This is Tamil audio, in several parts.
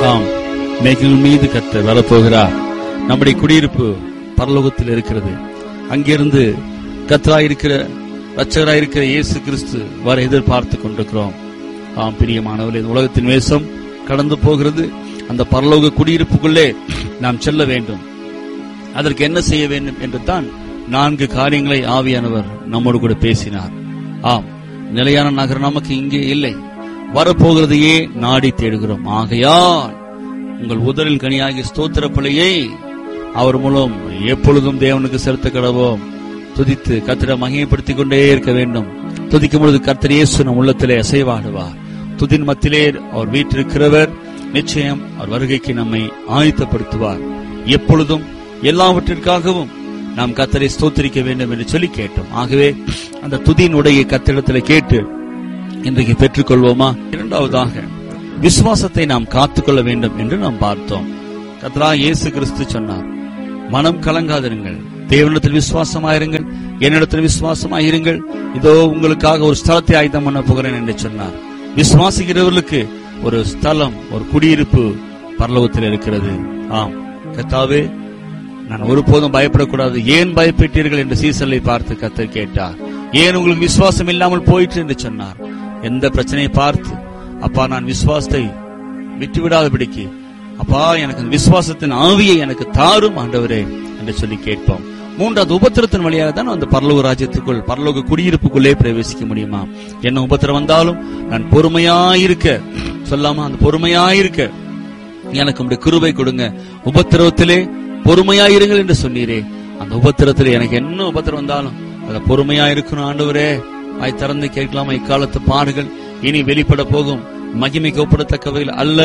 ஆம் மேகங்கள் மீது கத்த வரப்போகிறார் நம்முடைய குடியிருப்பு பரலோகத்தில் இருக்கிறது அங்கிருந்து கத்தராயிருக்கிற ரட்சகராயிருக்கிற இயேசு கிறிஸ்து வர எதிர்பார்த்து கொண்டிருக்கிறோம் ஆம் பிரியமானவர்களே இந்த உலகத்தின் வேஷம் கடந்து போகிறது அந்த பரலோக குடியிருப்புக்குள்ளே நாம் செல்ல வேண்டும் அதற்கு என்ன செய்ய வேண்டும் என்று தான் நான்கு காரியங்களை ஆவியானவர் நம்மோடு கூட பேசினார் ஆம் நிலையான நகரம் நமக்கு இங்கே இல்லை வரப்போகிறதையே நாடி தேடுகிறோம் ஆகையால் உங்கள் உதரில் கனியாகிய ஸ்தோத்திர பிள்ளையை அவர் மூலம் எப்பொழுதும் தேவனுக்கு செலுத்த கடவோம் துதித்து கத்திர மகிமைப்படுத்திக் கொண்டே இருக்க வேண்டும் துதிக்கும் பொழுது கர்த்தர் இயேசு நம் உள்ளத்திலே அசைவாடுவார் துதின் மத்திலே அவர் வீற்றிருக்கிறவர் நிச்சயம் அவர் வருகைக்கு நம்மை ஆயத்தப்படுத்துவார் எப்பொழுதும் எல்லாவற்றிற்காகவும் நாம் கத்தரை ஸ்தோத்திரிக்க வேண்டும் என்று சொல்லி கேட்டோம் ஆகவே அந்த துதியினுடைய கத்திடத்தில் கேட்டு இன்றைக்கு பெற்றுக்கொள்வோமா இரண்டாவதாக விசுவாசத்தை நாம் காத்துக்கொள்ள வேண்டும் என்று நாம் பார்த்தோம் கத்ரா இயேசு கிறிஸ்து சொன்னார் மனம் கலங்காதிருங்கள் தேவனிடத்தில் விசுவாசமாயிருங்கள் என்னிடத்தில் விசுவாசமாயிருங்கள் இதோ உங்களுக்காக ஒரு ஸ்தலத்தை ஆயுதம் பண்ண போகிறேன் என்று சொன்னார் விசுவாசிக்கிறவர்களுக்கு ஒரு ஸ்தலம் ஒரு குடியிருப்பு பரலோகத்தில் இருக்கிறது ஆம் கத்தாவே நான் ஒருபோதும் பயப்படக்கூடாது ஏன் பயப்பட்டீர்கள் என்று சீசலை பார்த்து கத்தர் கேட்டார் ஏன் உங்களுக்கு விசுவாசம் இல்லாமல் போயிற்று என்று சொன்னார் எந்த பிரச்சனையை பார்த்து அப்பா நான் விசுவாசத்தை விட்டுவிடாதபடிக்கு அப்பா எனக்கு அந்த விசுவாசத்தின் ஆவியை எனக்கு தாரும் ஆண்டவரே என்று சொல்லி கேட்போம் மூன்றாவது உபத்திரத்தின் வழியாக தான் அந்த பரலோக ராஜ்யத்துக்குள் பரலோக குடியிருப்புக்குள்ளே பிரவேசிக்க முடியுமா என்ன உபத்திரம் வந்தாலும் நான் பொறுமையாயிருக்க சொல்லாம அந்த பொறுமையாயிருக்க எனக்கு உடைய கிருபை கொடுங்க உபத்திரவத்திலே பொறுமையாயிருங்கள் என்று சொன்னீரே அந்த உபத்திரத்திலே எனக்கு என்ன உபத்திரம் வந்தாலும் அத பொறுமையா இருக்கணும் ஆண்டவரே வாய் திறந்து கேட்கலாமா இக்காலத்து பாடுகள் இனி வெளிப்பட போகும் மகிமைக்கு ஒப்பிடத்தக்கவையில் அல்ல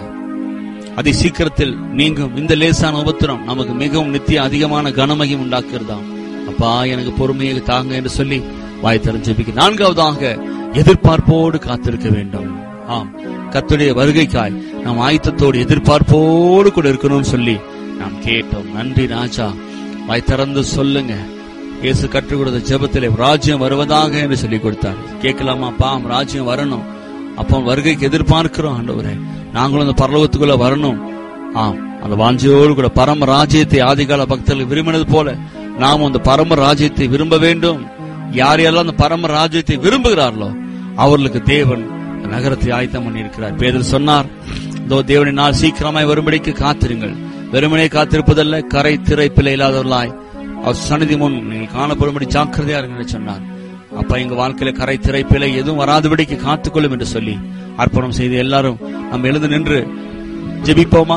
அதி சீக்கிரத்தில் நீங்கும் இந்த லேசான உபத்திரம் நமக்கு மிகவும் நித்திய அதிகமான கனமகிம் உண்டாக்குறதாம் அப்பா எனக்கு பொறுமையை தாங்க என்று சொல்லி வாய் தெரிஞ்சபிக்க நான்காவதாக எதிர்பார்ப்போடு காத்திருக்க வேண்டும் ஆம் கத்துடைய வருகைக்காய் நாம் ஆயத்தத்தோடு எதிர்பார்ப்போடு கூட இருக்கணும்னு சொல்லி நாம் கேட்டோம் நன்றி ராஜா வாய் திறந்து சொல்லுங்க இயேசு கற்றுக் கொடுத்த ஜெபத்திலே ராஜ்யம் வருவதாக என்று சொல்லி கொடுத்தார் கேட்கலாமா பாம் ராஜ்யம் வரணும் அப்போ வருகைக்கு எதிர்பார்க்கிறோம் ஆண்டவரே நாங்களும் அந்த பரலோகத்துக்குள்ள வரணும் ஆம் அந்த வாஞ்சியோடு கூட பரம ராஜ்யத்தை ஆதிகால பக்தர்கள் விரும்பினது போல நாம் அந்த பரம ராஜ்யத்தை விரும்ப வேண்டும் யார் யாரெல்லாம் அந்த பரம ராஜ்யத்தை விரும்புகிறார்களோ அவர்களுக்கு தேவன் நகரத்தை ஆயத்தம் பண்ணி இருக்கிறார் பேதர் சொன்னார் இதோ தேவனின் நாள் சீக்கிரமாய் வரும்படிக்கு காத்திருங்கள் வெறுமனே காத்திருப்பதல்ல கரை திரை பிள்ளை இல்லாதவர்களாய் அவர் சன்னதி முன் நீங்கள் காணப்படும்படி ஜாக்கிரதையா இருங்கள் சொன்னார் அப்ப எங்க வாழ்க்கையில கரை திரை பிழை எதுவும் வராதபடிக்கு காத்துக்கொள்ளும் என்று சொல்லி அர்ப்பணம் செய்து எல்லாரும் நம்ம எழுந்து நின்று ஜெபிப்போமா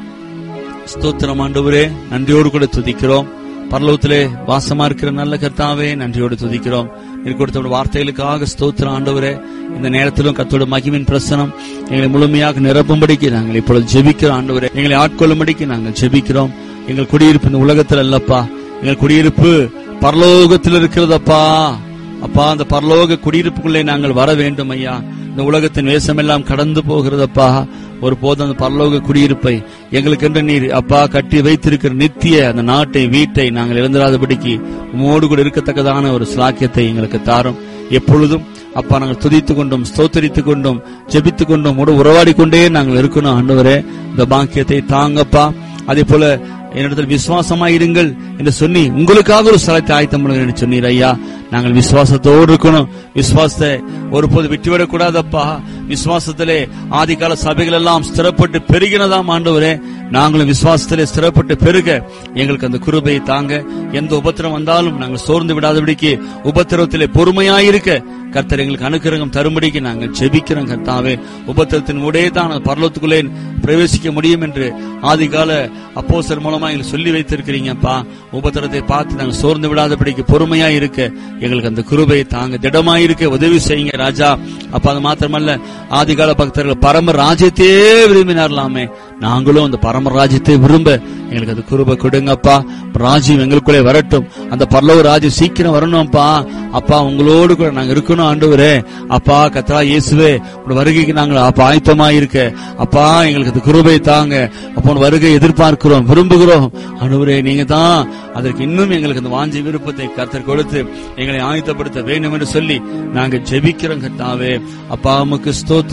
ஸ்தோத்திரம் ஆண்டவரே நன்றியோடு கூட துதிக்கிறோம் பரலோகத்திலே வாசமா இருக்கிற நல்ல கர்த்தாவே நன்றியோடு துதிக்கிறோம் நீர் கொடுத்த வார்த்தைகளுக்காக ஸ்தோத்திரம் ஆண்டவரே இந்த நேரத்திலும் கத்தோட மகிமின் பிரசனம் எங்களை முழுமையாக நிரப்பும்படிக்கு நாங்கள் இப்பொழுது ஜெபிக்கிறோம் ஆண்டவரே எங்களை ஆட்கொள்ளும்படிக்கு நாங்கள் ஜெபிக்கிறோம் எங்கள் குடியிருப்பு இந்த உலகத்தில் அல்லப்பா எங்கள் குடியிருப்பு பரலோகத்தில் இருக்கிறதப்பா அப்பா அந்த பரலோக குடியிருப்புக்குள்ளே நாங்கள் வர வேண்டும் ஐயா இந்த உலகத்தின் வேஷமெல்லாம் கடந்து போகிறதப்பா ஒரு போது அந்த பரலோக குடியிருப்பை எங்களுக்கென்று நீர் அப்பா கட்டி வைத்திருக்கிற நித்திய அந்த நாட்டை வீட்டை நாங்கள் இழந்திராதபடிக்கு உமோடு கூட இருக்கத்தக்கதான ஒரு சாக்கியத்தை எங்களுக்கு தாரும் எப்பொழுதும் அப்பா நாங்கள் துதித்துக் கொண்டும் ஸ்தோத்தரித்துக் கொண்டும் ஜெபித்துக் கொண்டும் உட உறவாடி கொண்டே நாங்கள் இருக்கணும் ஆண்டவரே இந்த பாக்கியத்தை தாங்கப்பா அதே போல என்னிடத்தில் விசுவாசமாயிருங்கள் என்று சொல்லி உங்களுக்காக ஒரு ஸ்தலத்தை ஆயத்தம் பண்ணுங்க என்று சொன்னீர் ஐயா நாங்கள் விசுவாசத்தோடு இருக்கணும் விசுவாசத்தை ஒருபோது விட்டுவிடக் கூடாதப்பா விசுவாசத்திலே ஆதிகால சபைகள் எல்லாம் ஸ்திரப்பட்டு பெருகினதாம் ஆண்டவரே நாங்களும் விசுவாசத்திலே ஸ்திரப்பட்டு பெருக எங்களுக்கு அந்த குருபையை தாங்க எந்த உபத்திரம் வந்தாலும் நாங்கள் சோர்ந்து விடாதபடிக்கு உபத்திரவத்திலே பொறுமையாயிருக்க கர்த்தர் எங்களுக்கு அனுக்கிரகம் தரும்படிக்கு நாங்கள் ஜெபிக்கிறோம் கர்த்தாவே உபத்திரத்தின் உடைய தான் அந்த பரலோகத்துக்குள்ளே பிரவேசிக்க முடியும் என்று ஆதிகால அப்போசர் மூலமா எங்களுக்கு சொல்லி வைத்திருக்கிறீங்கப்பா உபத்திரத்தை பார்த்து நாங்கள் சோர்ந்து விடாதபடிக்கு பொறுமையா இருக்க எங்களுக்கு அந்த கிருபையை தாங்க திடமா இருக்க உதவி செய்யுங்க ராஜா அப்ப அது மாத்திரமல்ல ஆதிகால பக்தர்கள் பரம ராஜ்யத்தையே விரும்பினார்லாமே நாங்களும் அந்த பரம ராஜ்யத்தை விரும்ப எங்களுக்கு அது குருபை கொடுங்கப்பா ராஜ்யம் எங்களுக்குள்ளே வரட்டும் அந்த பரலோக ராஜ்யம் சீக்கிரம் வரணும்ப்பா அப்பா உங்களோடு கூட நாங்க இருக்கணும் ஆண்டவரே அப்பா கத்ரா இயேசுவே உன் வருகைக்கு நாங்கள் அப்பா ஆயத்தமா இருக்க அப்பா எங்களுக்கு அது குருபை தாங்க அப்போ உன் வருகை எதிர்பார்க்கிறோம் விரும்புகிறோம் ஆண்டவரே நீங்க தான் அதற்கு இன்னும் எங்களுக்கு அந்த வாஞ்சி விருப்பத்தை கர்த்தர் கொடுத்து எங்களை ஆயத்தப்படுத்த வேண்டும் என்று சொல்லி நாங்க ஜெபிக்கிறோம் கர்த்தாவே அப்பா உமக்கு ஸ்தோத்திரம்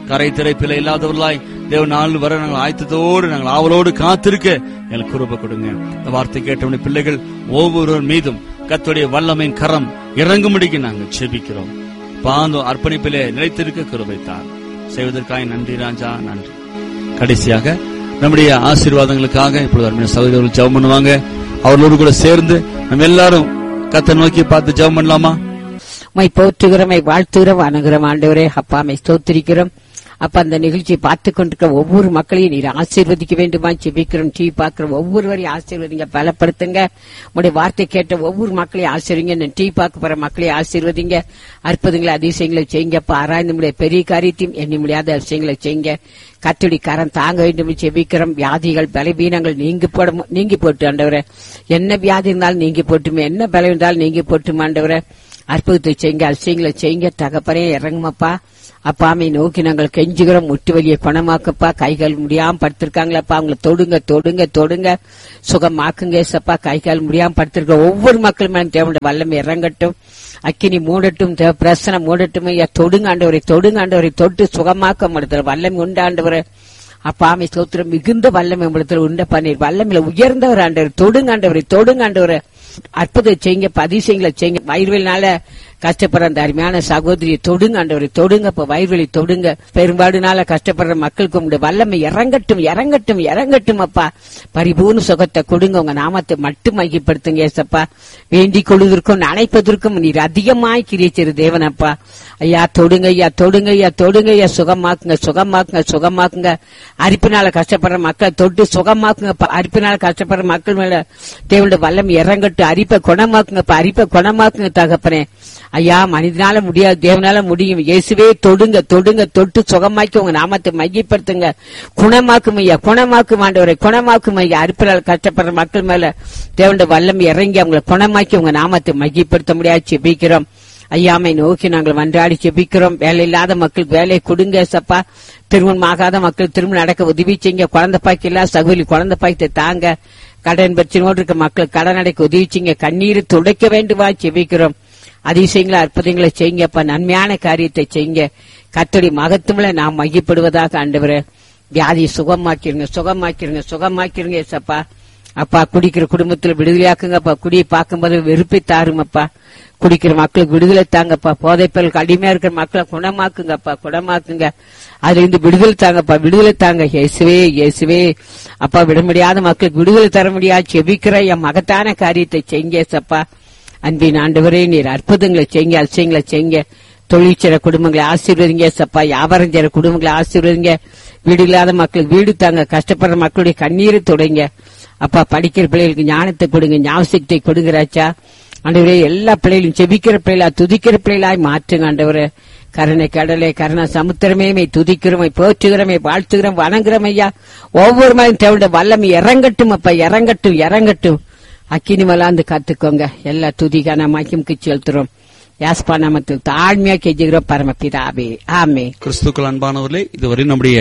கரை திரைப்பில இல்லாதவர்களாய் தேவ நாள் வர நாங்கள் ஆயத்தத்தோடு நாங்கள் ஆவலோடு காத்திருக்க எங்களுக்கு குருப கொடுங்க இந்த வார்த்தை கேட்டவனுடைய பிள்ளைகள் ஒவ்வொருவர் மீதும் கத்துடைய வல்லமையின் கரம் இறங்கும்படிக்கு நாங்கள் செபிக்கிறோம் பாந்தம் அர்ப்பணிப்பிலே நிலைத்திருக்க கிருபைத்தார் செய்வதற்காக நன்றி ராஜா நன்றி கடைசியாக நம்முடைய ஆசீர்வாதங்களுக்காக இப்பொழுது அருமையான சகோதரர்கள் ஜெபம் பண்ணுவாங்க அவர்களோடு கூட சேர்ந்து நம்ம எல்லாரும் கத்தை நோக்கி பார்த்து ஜெபம் பண்ணலாமா உம்மை போற்றுகிறோம் உம்மை வாழ்த்துகிறோம் வணங்குகிறோம் ஆண்டவரே அப்பா மை ஸ்தோத்திரிக்கிறோம் அப்ப அந்த நிகழ்ச்சியை பார்த்து கொண்டிருக்கிற ஒவ்வொரு மக்களையும் நீர் ஆசீர்வதிக்க வேண்டுமா ஜெபிக்கிறோம் டிவி பார்க்கிற ஒவ்வொருவரையும் ஆசீர்வதிங்க பலப்படுத்துங்க உடைய வார்த்தை கேட்ட ஒவ்வொரு மக்களையும் ஆசீர்வதிங்க டிவி பார்க்க போற மக்களையும் ஆசீர்வதிங்க அற்புதங்களை அதிசயங்களை செய்யுங்கப்பா ஆராய்ந்து முடிய பெரிய காரியத்தையும் எண்ணி முடியாத விஷயங்களை செய்யுங்க கத்துடி கரம் தாங்க வேண்டும் என்று ஜெபிக்கிறோம் வியாதிகள் பலவீனங்கள் நீங்கி போட நீங்கி போட்டு ஆண்டவரே என்ன வியாதி இருந்தாலும் நீங்கி போட்டுமே என்ன பலம் இருந்தாலும் நீங்கி போட்டுமே ஆண்டவரே அற்புதத்தை செய்யுங்க அதிசயங்களை செய்யுங்க தகப்பனே இறங்குமப்பா அப்பாமை நோக்கி நாங்கள் கெஞ்சுகிறோம் முட்டு வலியை குணமாக்கப்பா கைகால் முடியாம படுத்திருக்காங்களப்பா அவங்கள தொடுங்க தொடுங்க தொடுங்க சுகமாக்குங்க சப்பா கைகால் முடியாம படுத்திருக்க ஒவ்வொரு மக்களுமே தேவனுடைய வல்லம் இறங்கட்டும் அக்கினி மூடட்டும் தேவ பிரசனம் மூடட்டும் ஐயா தொடுங்க ஆண்டவரை தொடுங்க ஆண்டவரை தொட்டு சுகமாக்க முடியல வல்லம் உண்டாண்டவரை அப்பாமை ஸ்தோத்திரம் மிகுந்த வல்லம் நம்மிடத்தில் உண்ட பண்ணீர் வல்லமில உயர்ந்தவர் ஆண்டவர் தொடுங்க ஆண்டவரை தொடுங்க ஆண்டவரை அற்புதம் செய்யுங்க பதிசயங்களை செய்யுங்க வயிறுவெளினால கஷ்டப்படுற அந்த அருமையான சகோதரியை தொடுங்க ஆண்டவரை தொடுங்க இப்ப வயிறுவெளி தொடுங்க பெரும்பாடுனால கஷ்டப்படுற மக்களுக்கு உங்களுடைய வல்லமை இறங்கட்டும் இறங்கட்டும் இறங்கட்டும் அப்பா பரிபூர்ண சுகத்தை கொடுங்க உங்க நாமத்தை மட்டும் மையப்படுத்துங்க ஏசப்பா வேண்டிக் கொள்வதற்கும் நினைப்பதற்கும் நீர் அதிகமாய் கிரியச்சிரு தேவனப்பா ஐயா தொடுங்க ஐயா தொடுங்க ஐயா தொடுங்க ஐயா சுகமாக்குங்க சுகமாக்குங்க சுகமாக்குங்க அரிப்பினால கஷ்டப்படுற மக்களை தொட்டு சுகமாக்குங்க அரிப்பினால கஷ்டப்படுற மக்கள் மேல தேவனுடைய வல்லம் இறங்கட்டும் அரிப்பை குணமாக்குங்க அரிப்பை குணமாக்குங்க தகப்பனே ஐயா மனிதனால முடியாது தேவனால முடியும் இயேசுவே தொடுங்க தொடுங்க தொட்டு சுகமாக்கி உங்க நாமத்தை மையப்படுத்துங்க குணமாக்கும் ஐயா குணமாக்கும் ஆண்டவரை குணமாக்கும் ஐயா அரிப்பினால் கஷ்டப்படுற மக்கள் மேல தேவனுடைய வல்லம் இறங்கி அவங்களை குணமாக்கி உங்க நாமத்தை மையப்படுத்த முடியாது செபிக்கிறோம் ஐயாமை நோக்கி நாங்கள் மன்றாடி செபிக்கிறோம் வேலை இல்லாத மக்களுக்கு வேலை கொடுங்க சப்பா திருமணம் ஆகாத மக்கள் திருமணம் நடக்க உதவி செய்யுங்க குழந்தை பாய்க்கு இல்ல சகுலி குழந்தை பாய்த்தை தாங்க கடன் பிரச்சனையோடு இருக்க மக்கள் கடன் அடைக்க உதவி செய்யுங்க கண்ணீர் துடைக்க வேண்டுமா செபிக்கிறோம் அதிசயங்களை அற்புதங்களை செய்யுங்கப்பா நன்மையான காரியத்தை செய்யுங்க கத்தடி மகத்துவல நாம் மையப்படுவதாக ஆண்டவரே வியாதியை சுகமாக்கிருங்க சுகமாக்கிருங்க சுகமாக்கிருங்க ஏசப்பா அப்பா குடிக்கிற குடும்பத்துல விடுதலையாக்குங்கப்பா குடியை பார்க்கும்போது வெறுப்பை தாருமப்பா குடிக்கிற மக்களுக்கு விடுதலை தாங்கப்பா போதைப்பொருளுக்கு அடிமையா இருக்கிற மக்களை குணமாக்குங்கப்பா குணமாக்குங்க அதுல இருந்து விடுதலை தாங்கப்பா விடுதலை தாங்க இயேசுவே இயேசுவே அப்பா விட முடியாத மக்களுக்கு விடுதலை தர முடியாது செபிக்கிற என் மகத்தான காரியத்தை செய்ங்க சப்பா அன்பின் ஆண்டவரே நீர் அற்புதங்களை செய்யுங்க அதிசயங்களை செய்யுங்க தொழிற்சிற குடும்பங்களை ஆசீர்வதிங்க சப்பா வியாபாரம் செய்யற குடும்பங்களை ஆசீர்வதிங்க வீடு இல்லாத மக்களுக்கு வீடு தாங்க கஷ்டப்படுற மக்களுடைய கண்ணீரை தொடங்க அப்பா படிக்கிற பிள்ளைகளுக்கு ஞானத்தை கொடுங்க ஞாபகத்தை கொடுங்கிறாச்சா ஆண்டவரே எல்லா பிள்ளைகளும் செபிக்கிற பிள்ளைகளா துதிக்கிற பிள்ளைகளாய் மாற்றுங்க ஆண்டவரே கருணை கடலை கருணா சமுத்திரமே மை துதிக்கிறோமை போற்றுகிறோமை வாழ்த்துகிறோம் வணங்குறோம் ஐயா ஒவ்வொரு மாதிரி தேவையான வல்லமை இறங்கட்டும் அப்பா இறங்கட்டும் இறங்கட்டும் அக்கினி மலாந்து கத்துக்கோங்க எல்லா துதிகான மகிமுக்கு செலுத்துறோம் யாஸ்பா நாமத்தில் தாழ்மையா கெஞ்சுகிறோம் பரமபிதாவே ஆமே கிறிஸ்துக்கள் அன்பானவர்களே இதுவரை நம்முடைய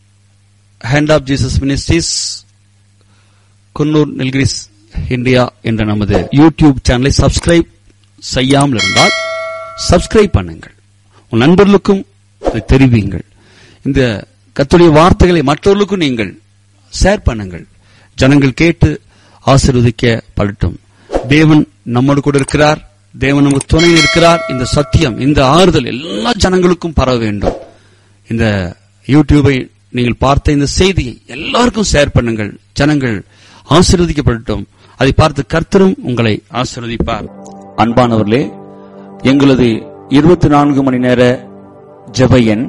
hand of Jesus ministries Coonoor Nilgiris India என்ற நமது யூடியூப் சேனலை சப்ஸ்கிரைப் செய்யாமல் இருந்தால் சப்ஸ்கிரைப் பண்ணுங்கள் உன் நண்பர்களுக்கும் இதை தெரிவிங்கள் இந்த கத்துடைய வார்த்தைகளை மற்றவர்களுக்கும் நீங்கள் ஷேர் பண்ணுங்கள் ஜனங்கள் கேட்டு ஆசீர்வதிக்கப்படட்டும் தேவன் நம்மோடு கூட இருக்கிறார் தேவன் நமக்கு துணை இருக்கிறார் இந்த சத்தியம் இந்த ஆறுதல் எல்லா ஜனங்களுக்கும் பரவ வேண்டும் இந்த யூடியூபை நீங்கள் பார்த்த இந்த செய்தியை எல்லாருக்கும் ஷேர் பண்ணுங்கள் ஜனங்கள் ஆசீர்வதிக்கப்படட்டும் அதை பார்த்து கர்த்தரும் உங்களை ஆசீர்வதிப்பார் அன்பானவர்களே எங்களது இருபத்தி நான்கு மணி நேர ஜெப எண்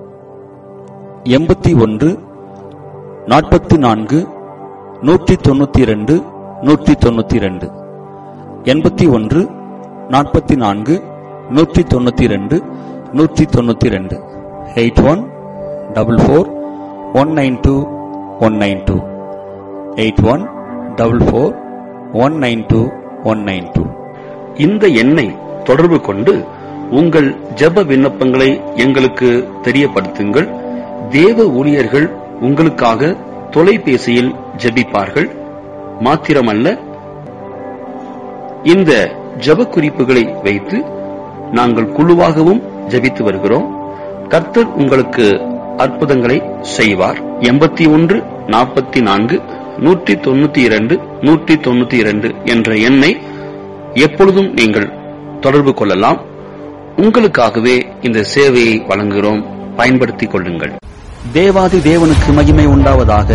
எண்பத்தி ஒன்று நாற்பத்தி நான்கு நூற்றி தொண்ணூத்தி இரண்டு நூற்றி தொண்ணூத்தி இரண்டு எண்பத்தி ஒன்று நாற்பத்தி நான்கு நூற்றி தொண்ணூத்தி இரண்டு நூற்றி தொண்ணூத்தி இரண்டு eight one double four one nine two one nine two eight one double four one nine two one nine two இந்த எண்ணை தொடர்பு கொண்டு உங்கள் ஜெப விண்ணப்பங்களை எங்களுக்கு தெரியப்படுத்துங்கள் தேவ ஊழியர்கள் உங்களுக்காக தொலைபேசியில் ஜெபிப்பார்கள் மாத்திரமல்ல இந்த ஜெப குறிப்புகளை வைத்து நாங்கள் குழுவாகவும் ஜெபித்து வருகிறோம் கர்த்தர் உங்களுக்கு அற்புதங்களை செய்வார் எண்பத்தி ஒன்று நாற்பத்தி நான்கு நூற்றி தொண்ணூத்தி இரண்டு நூற்றி தொண்ணூத்தி இரண்டு என்ற எண்ணை எப்பொழுதும் நீங்கள் தொடர்பு கொள்ளலாம் உங்களுக்காகவே இந்த சேவையை வழங்குகிறோம் பயன்படுத்திக் கொள்ளுங்கள் தேவாதி தேவனுக்கு மகிமை உண்டாவதாக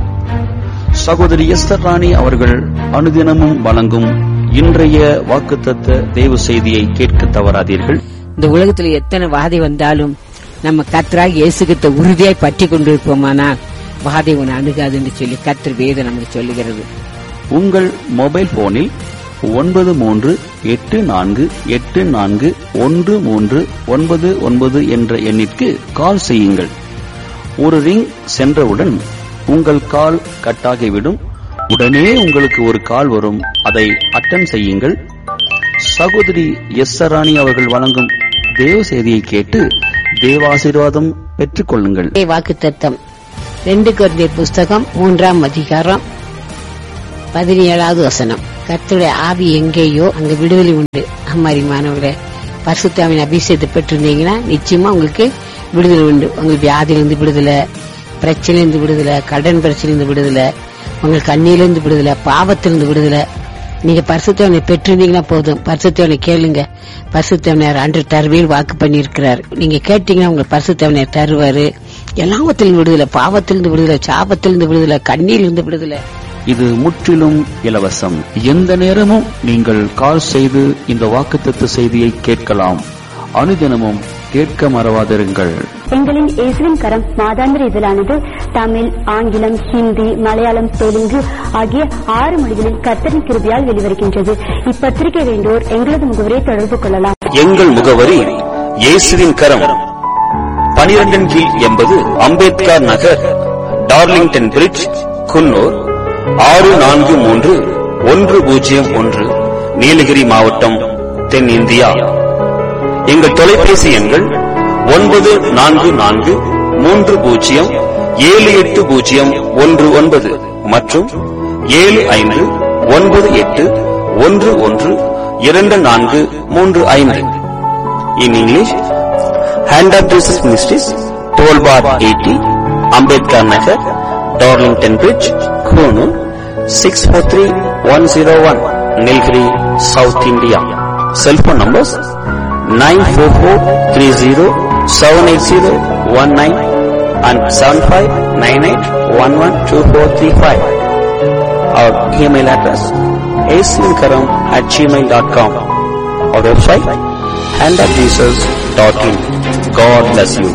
சகோதரி எஸ்தர் ராணி அவர்கள் அனுதினமும் வழங்கும் இன்றைய வாக்குத்தத்த தேவ செய்தியை கேட்க தவறாதீர்கள் இந்த உலகத்துல எத்தனை வாதை வந்தாலும் நம்ம கத்தராக இயேசுகிட்ட உறுதியாய் பற்றி கொண்டிருப்போமானால் வாதை உன்னை அணுகாதுன்னு சொல்லி கத்தர் வேதம் நமக்கு சொல்லுகிறது உங்கள் மொபைல் போனில் ஒன்பது மூன்று எட்டு நான்கு எட்டு நான்கு ஒன்று மூன்று ஒன்பது ஒன்பது என்ற எண்ணிற்கு கால் செய்யுங்கள் ஒரு ரிங் சென்றவுடன் உங்கள் கால் கட்டாகிவிடும் உடனே உங்களுக்கு ஒரு கால் வரும் அதை அட்டன் செய்யுங்கள் சகோதரி எஸ் ராணி அவர்கள் வழங்கும் தேவ செய்தியை கேட்டு தேவாசீர்வாதம் பெற்றுக் கொள்ளுங்கள் வாக்கு தத்தம் ரெண்டு குழந்தையர் புஸ்தகம் மூன்றாம் அதிகாரம் பதினேழாவது வசனம் கர்த்தருடைய ஆவி எங்கேயோ அங்க விடுதலை உண்டு அம்மாரிமானவர்களே பரிசுத்தாவின் அபிஷேகத்தை பெற்றிருந்தீங்கன்னா நிச்சயமா உங்களுக்கு விடுதலை உண்டு உங்களுக்கு வியாதியிலிருந்து விடுதலை பிரச்சனையிலிருந்து விடுதலை கடன் பிரச்சனையிலிருந்து விடுதலை உங்களுக்கு கண்ணியிலிருந்து விடுதலை பாவத்திலிருந்து விடுதலை நீங்க பரிசுத்தவனை பெற்றிருந்தீங்கன்னா போதும் பரிசுத்தவனை கேளுங்க பரிசுத்தவனர் அன்று தருவேல் வாக்கு பண்ணியிருக்கிறார் நீங்க கேட்டீங்கன்னா உங்களுக்கு பரிசுத்தவனர் தருவாரு எல்லாவத்திலிருந்து விடுதலை பாவத்திலிருந்து விடுதலை சாபத்திலிருந்து விடுதலை கண்ணியிலிருந்து விடுதலை இது முற்றிலும் இலவசம் எந்த நேரமும் நீங்கள் கால் செய்து இந்த வாக்குத்தத்த செய்தியை கேட்கலாம் அனுதினமும் கேட்க மறவாதிருங்கள் எங்களின் இயேசுவின் கரம் மாதாந்திர இதழானது தமிழ் ஆங்கிலம் ஹிந்தி மலையாளம் தெலுங்கு ஆகிய ஆறு மொழிகளில் கர்த்தரின் கிருபியால் வெளிவருகின்றது இப்பத்திரிகை வேண்டோர் எங்களது முகவரை தொடர்பு கொள்ளலாம் எங்கள் முகவரி இயேசுவின் கரம் பனிரெண்டின் கீழ் எண்பது அம்பேத்கர் நகர் டார்லிங்டன் பிரிட்ஜ் குன்னூர் ஆறு நான்கு மூன்று ஒன்று பூஜ்ஜியம் ஒன்று நீலகிரி மாவட்டம் தென்னிந்தியா எங்கள் தொலைபேசி எண்கள் ஒன்பது நான்கு நான்கு மூன்று பூஜ்ஜியம் ஏழு எட்டு பூஜ்ஜியம் ஒன்று ஒன்பது மற்றும் ஏழு ஐந்து ஒன்பது எட்டு ஒன்று ஒன்று இரண்டு நான்கு மூன்று ஐந்து in English hand of Jesus ministries twelve bar eighty Ambedkar Nagar Darlington bridge Coonoor six four three one zero one Nilgiri south India cellphone numbers nine four four three zero seven eight zero one nine and seven five nine eight one one two four three five our email address asminkaram at gmail.com our website handofjesus.in God bless you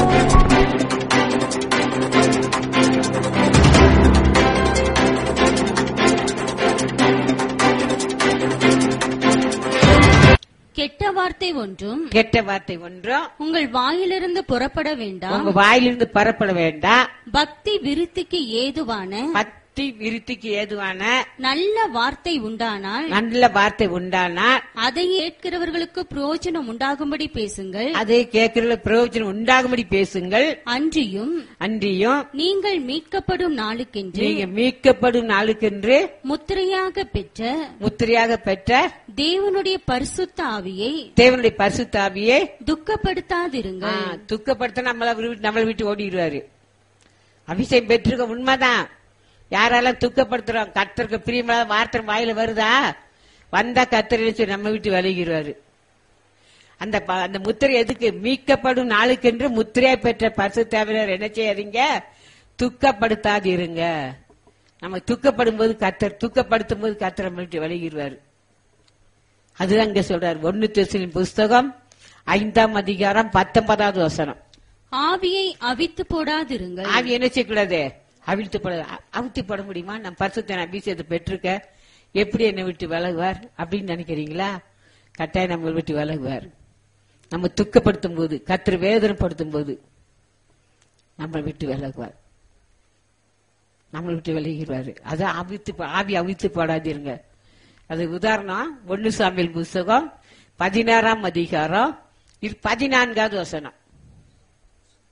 கெட்ட வார்த்தை ஒன்றும் கெட்ட வார்த்தை ஒன்றும் உங்கள் வாயிலிருந்து புறப்பட வேண்டாம் உங்க வாயிலிருந்து பரப்பட வேண்டாம் பக்தி விருத்திக்கு ஏதுவான பக்தி விருத்திக்கு ஏதுவான நல்ல வார்த்தை உண்டானால் நல்ல வார்த்தை உண்டானால் அதை கேட்கிறவர்களுக்கு பிரயோஜனம் உண்டாகும்படி பேசுங்கள் அதை கேட்கிற பிரயோஜனம் உண்டாகும்படி பேசுங்கள் அன்றியும் அன்றியும் நீங்கள் மீட்கப்படும் நாளுக்கென்று நீங்க மீட்கப்படும் நாளுக்கென்று முத்திரையாக பெற்ற முத்திரையாக பெற்ற தேவனுடைய பரிசுத்த ஆவியை தேவனுடைய பரிசுத்தாவியே துக்கப்படுத்தாதிருங்கள் துக்கப்படுத்த நம்மள விட்டு- நம்மளை விட்டு ஓடிடுவாரு அபிஷேகம் பெற்றிருக்க உண்மைதான் யாரெல்லாம் துக்கப்படுத்துறோம் கர்த்தருக்கு பிரியமில்லாத வார்த்தை வாயில வருதா வந்தா கர்த்தர் சொல்லி நம்ம விட்டு விலகிடுவாரு அந்த ப- அந்த முத்திரை எதுக்கு மீட்கப்படும் நாளுக்கென்று முத்திரையை பெற்ற பரிசு தேவையினர் என்ன செய்யாதீங்க துக்கப்படுத்தாதிருங்க நம்ம துக்கப்படும் போது கத்தர் துக்கப்படுத்தும் போது கத்தர் நம்ம விட்டு விலகிடுவாரு அதுதான் இங்க சொல்றாரு ஒன்னு தெசலின் புஸ்தகம் ஐந்தாம் அதிகாரம் பத்தொன்பதாவது வசனம் ஆவியை அவித்து போடாதிருங்கள் ஆவி என்ன செய்யக்கூடாது அவிழ்த்து போட அவிழ்த்து போட முடியுமா நான் பரிசுத்த அபிஷேகத்தை பெற்றிருக்க எப்படி என்னை விட்டு விலகுவார் அப்படின்னு நினைக்கிறீங்களா கட்டாயம் நம்ம விட்டு விலகுவார் நம்ம துக்கப்படுத்தும் போது கத்திர வேதனைப்படுத்தும் போது நம்ம விட்டு விலகுவார் நம்மளை விட்டு விலகிடுவாரு அது அவித்து போ- ஆவி அவித்து போடாதீருங்க அது உதாரணம் ஒன்னு சாமியல் புஸ்தகம் பதினாறாம் அதிகாரம் இது பதினான்காவது வசனம்